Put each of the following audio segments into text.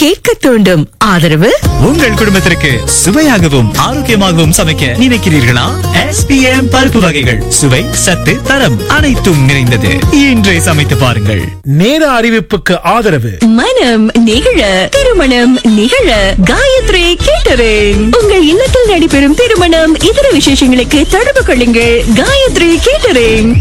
கேட்க தூண்டும் ஆதரவு உங்கள் குடும்பத்திற்கு சுவையாகவும் ஆரோக்கியமாகவும் சமைக்க நினைக்கிறீர்களா எஸ்பிஎம் பருப்பு வகைகள் சுவை சத்து தரம் அனைத்தும் நிறைந்தது இன்றே சமைத்து பாருங்கள் நேர அறிவிப்புக்கு ஆதரவு மனம் நிகழ திருமணம் நிகழ காயத்ரி கேட்டரிங் உங்கள் இல்லத்தில் நடைபெறும் திருமணம் இதர விசேஷங்களுக்கு தொடர்பு கொள்ளுங்கள் காயத்ரி கேட்டரிங்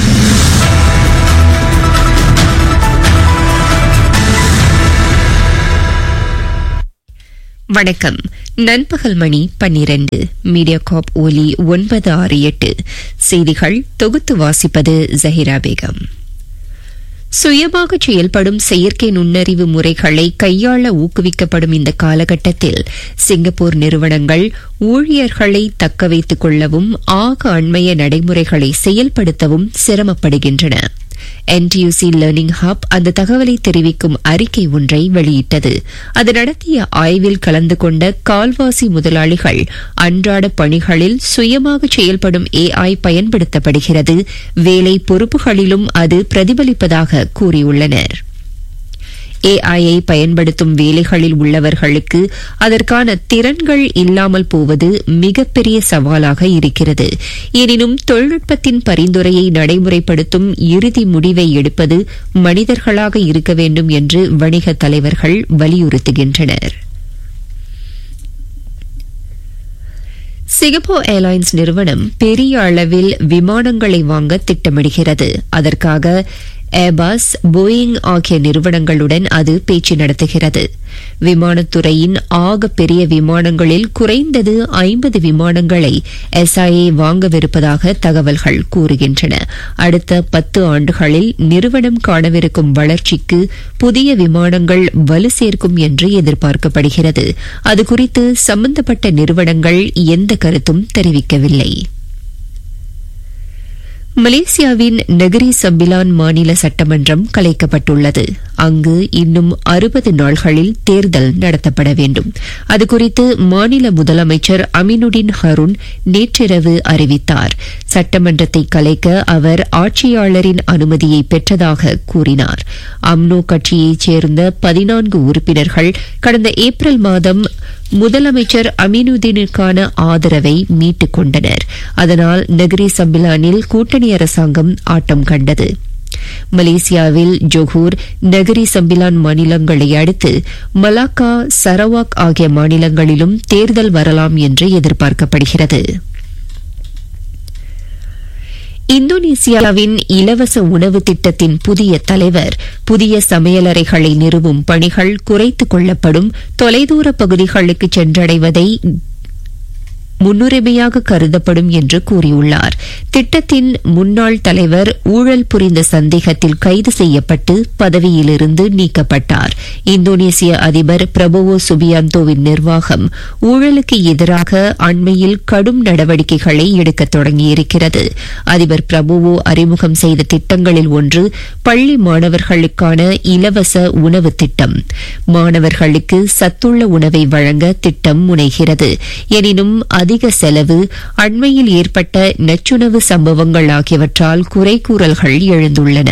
வணக்கம் நண்பகல் மணி பன்னிரண்டு மீடியா காப் ஒலி ஒன்பது ஆறு எட்டு செய்திகள் தொகுத்து வாசிப்பது ஜஹிரா பேகம் சுயமாக செயல்படும் செயற்கை நுண்ணறிவு முறைகளை கையாள ஊக்குவிக்கப்படும் இந்த காலகட்டத்தில் சிங்கப்பூர் நிறுவனங்கள் ஊழியர்களை தக்க வைத்துக் கொள்ளவும் ஆக அண்மைய நடைமுறைகளை செயல்படுத்தவும் சிரமப்படுகின்றன என்டியூசி லேர்னிங் ஹப் அந்த தகவலை தெரிவிக்கும் அறிக்கை ஒன்றை வெளியிட்டது அது நடத்திய ஆய்வில் கலந்து கொண்ட கால்வாசி முதலாளிகள் அன்றாட பணிகளில் சுயமாக செயல்படும் ஏஐ பயன்படுத்தப்படுகிறது வேலை பொறுப்புகளிலும் அது பிரதிபலிப்பதாக கூறியுள்ளனர் ஏஐயை பயன்படுத்தும் வேலைகளில் உள்ளவர்களுக்கு அதற்கான திறன்கள் இல்லாமல் போவது மிகப்பெரிய சவாலாக இருக்கிறது எனினும் தொழில்நுட்பத்தின் பரிந்துரையை நடைமுறைப்படுத்தும் இறுதி முடிவை எடுப்பது மனிதர்களாக இருக்க வேண்டும் என்று வணிக தலைவர்கள் வலியுறுத்துகின்றனர் சிங்கப்பூர் ஏர்லைன்ஸ் நிறுவனம் பெரிய அளவில் விமானங்களை வாங்க திட்டமிடுகிறது அதற்காக ஏர்பஸ் போயிங் ஆகிய நிறுவனங்களுடன் அது பேச்சு நடத்துகிறது விமானத்துறையின் ஆக பெரிய விமானங்களில் குறைந்தது ஐம்பது விமானங்களை எஸ்ஐஏ வாங்கவிருப்பதாக தகவல்கள் கூறுகின்றன அடுத்த பத்து ஆண்டுகளில் நிறுவனம் காணவிருக்கும் வளர்ச்சிக்கு புதிய விமானங்கள் வலு சேர்க்கும் என்று எதிர்பார்க்கப்படுகிறது அது குறித்து சம்பந்தப்பட்ட நிறுவனங்கள் எந்த கருத்தும் தெரிவிக்கவில்லை மலேசியாவின் நகரி சம்பிலான் மாநில சட்டமன்றம் கலைக்கப்பட்டுள்ளது அங்கு இன்னும் அறுபது நாள்களில் தேர்தல் நடத்தப்பட வேண்டும் அது குறித்து மாநில முதலமைச்சர் அமினுடின் ஹருண் நேற்றிரவு அறிவித்தார் சட்டமன்றத்தை கலைக்க அவர் ஆட்சியாளரின் அனுமதியை பெற்றதாக கூறினார் அம்னோ கட்சியைச் சேர்ந்த பதினான்கு உறுப்பினர்கள் கடந்த ஏப்ரல் மாதம் முதலமைச்சர் அமீனுதீனுக்கான ஆதரவை மீட்டுக் கொண்டனர் அதனால் நகரி சம்பிலானில் கூட்டணி அரசாங்கம் ஆட்டம் கண்டது மலேசியாவில் ஜொஹூர் நகரி சம்பிலான் மாநிலங்களை அடுத்து மலாக்கா சரவாக் ஆகிய மாநிலங்களிலும் தேர்தல் வரலாம் என்று எதிர்பார்க்கப்படுகிறது இந்தோனேசியாவின் இலவச உணவு திட்டத்தின் புதிய தலைவர் புதிய சமையலறைகளை நிறுவும் பணிகள் குறைத்துக் கொள்ளப்படும் தொலைதூர பகுதிகளுக்கு சென்றடைவதை முன்னுரிமையாக கருதப்படும் என்று கூறியுள்ளார் திட்டத்தின் முன்னாள் தலைவர் ஊழல் புரிந்த சந்தேகத்தில் கைது செய்யப்பட்டு பதவியிலிருந்து நீக்கப்பட்டார் இந்தோனேசிய அதிபர் பிரபோவோ சுபியாந்தோவின் நிர்வாகம் ஊழலுக்கு எதிராக அண்மையில் கடும் நடவடிக்கைகளை எடுக்க தொடங்கியிருக்கிறது அதிபர் பிரபோவோ அறிமுகம் செய்த திட்டங்களில் ஒன்று பள்ளி மாணவர்களுக்கான இலவச உணவு திட்டம் மாணவர்களுக்கு சத்துள்ள உணவை வழங்க திட்டம் முனைகிறது எனினும் அதிக செலவு அண்மையில் ஏற்பட்ட நச்சுணவு சம்பவங்கள் ஆகியவற்றால் குறை கூறல்கள் எழுந்துள்ளன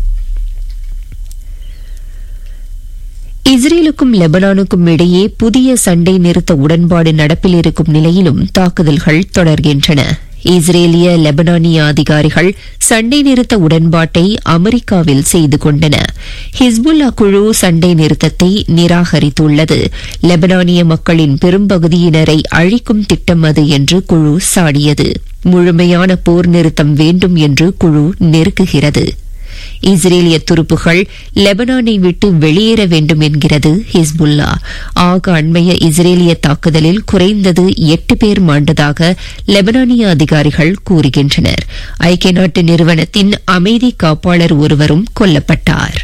இஸ்ரேலுக்கும் லெபனானுக்கும் இடையே புதிய சண்டை நிறுத்த உடன்பாடு நடப்பில் இருக்கும் நிலையிலும் தாக்குதல்கள் தொடர்கின்றன இஸ்ரேலிய லெபனானிய அதிகாரிகள் சண்டை நிறுத்த உடன்பாட்டை அமெரிக்காவில் செய்து கொண்டன ஹிஸ்புல்லா குழு சண்டை நிறுத்தத்தை நிராகரித்துள்ளது லெபனானிய மக்களின் பெரும்பகுதியினரை அழிக்கும் திட்டம் அது என்று குழு சாடியது முழுமையான போர் நிறுத்தம் வேண்டும் என்று குழு நெருக்குகிறது இஸ்ரேலிய துருப்புகள் லெபனானை விட்டு வெளியேற வேண்டும் என்கிறது ஹிஸ்புல்லா ஆக அண்மைய இஸ்ரேலிய தாக்குதலில் குறைந்தது எட்டு பேர் மாண்டதாக லெபனானிய அதிகாரிகள் கூறுகின்றனர் ஐக்கிய நாட்டு நிறுவனத்தின் அமைதி காப்பாளர் ஒருவரும் கொல்லப்பட்டார்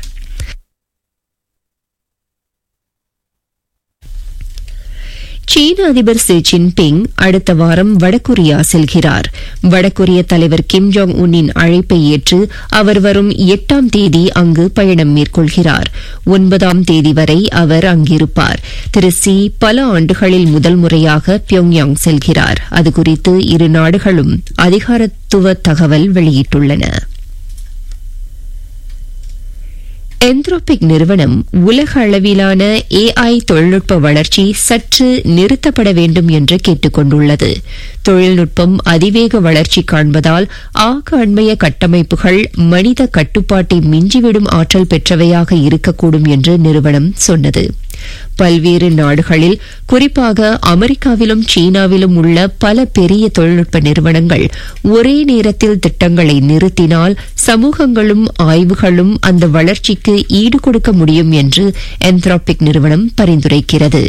சீன அதிபர் ஷி ஜின்பிங் அடுத்த வாரம் வடகொரியா செல்கிறார் வடகொரிய தலைவர் கிம் ஜாங் உன்னின் அழைப்பை ஏற்று அவர் வரும் எட்டாம் தேதி அங்கு பயணம் மேற்கொள்கிறார் ஒன்பதாம் தேதி வரை அவர் அங்கிருப்பார் திரு சி பல ஆண்டுகளில் முதல் முறையாக பியோங்யாங் செல்கிறார் அது குறித்து இரு நாடுகளும் அதிகாரத்துவ தகவல் வெளியிட்டுள்ளன என்த்ரோபிக் நிறுவனம் உலக அளவிலான ஏஐ தொழில்நுட்ப வளர்ச்சி சற்று நிறுத்தப்பட வேண்டும் என்று கேட்டுக் கொண்டுள்ளது தொழில்நுட்பம் அதிவேக வளர்ச்சி காண்பதால் ஆக அண்மைய கட்டமைப்புகள் மனித கட்டுப்பாட்டை மிஞ்சிவிடும் ஆற்றல் பெற்றவையாக இருக்கக்கூடும் என்று நிறுவனம் சொன்னது பல்வேறு நாடுகளில் குறிப்பாக அமெரிக்காவிலும் சீனாவிலும் உள்ள பல பெரிய தொழில்நுட்ப நிறுவனங்கள் ஒரே நேரத்தில் திட்டங்களை நிறுத்தினால் சமூகங்களும் ஆய்வுகளும் அந்த வளர்ச்சிக்கு ஈடு கொடுக்க முடியும் என்று என்த்ராபிக் நிறுவனம் பரிந்துரைக்கிறது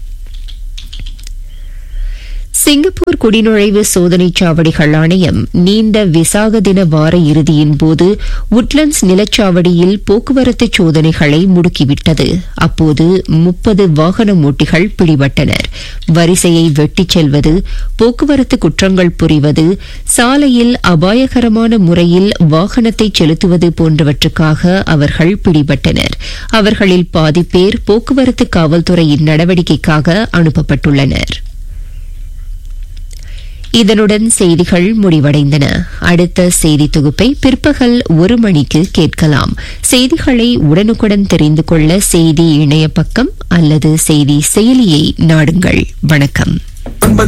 சிங்கப்பூர் குடிநுழைவு சோதனைச் சாவடிகள் ஆணையம் நீண்ட விசாக தின வார இறுதியின் போது உட்லண்ட்ஸ் நிலச்சாவடியில் போக்குவரத்து சோதனைகளை முடுக்கிவிட்டது அப்போது முப்பது வாகன ஓட்டிகள் பிடிபட்டனர் வரிசையை வெட்டிச் செல்வது போக்குவரத்து குற்றங்கள் புரிவது சாலையில் அபாயகரமான முறையில் வாகனத்தை செலுத்துவது போன்றவற்றுக்காக அவர்கள் பிடிபட்டனர் அவர்களில் பாதி பேர் போக்குவரத்து காவல்துறையின் நடவடிக்கைக்காக அனுப்பப்பட்டுள்ளனர் இதனுடன் செய்திகள் முடிவடைந்தன அடுத்த செய்தி தொகுப்பை பிற்பகல் ஒரு மணிக்கு கேட்கலாம் செய்திகளை உடனுக்குடன் தெரிந்து கொள்ள செய்தி இணைய பக்கம் அல்லது செய்தி செயலியை நாடுங்கள் வணக்கம்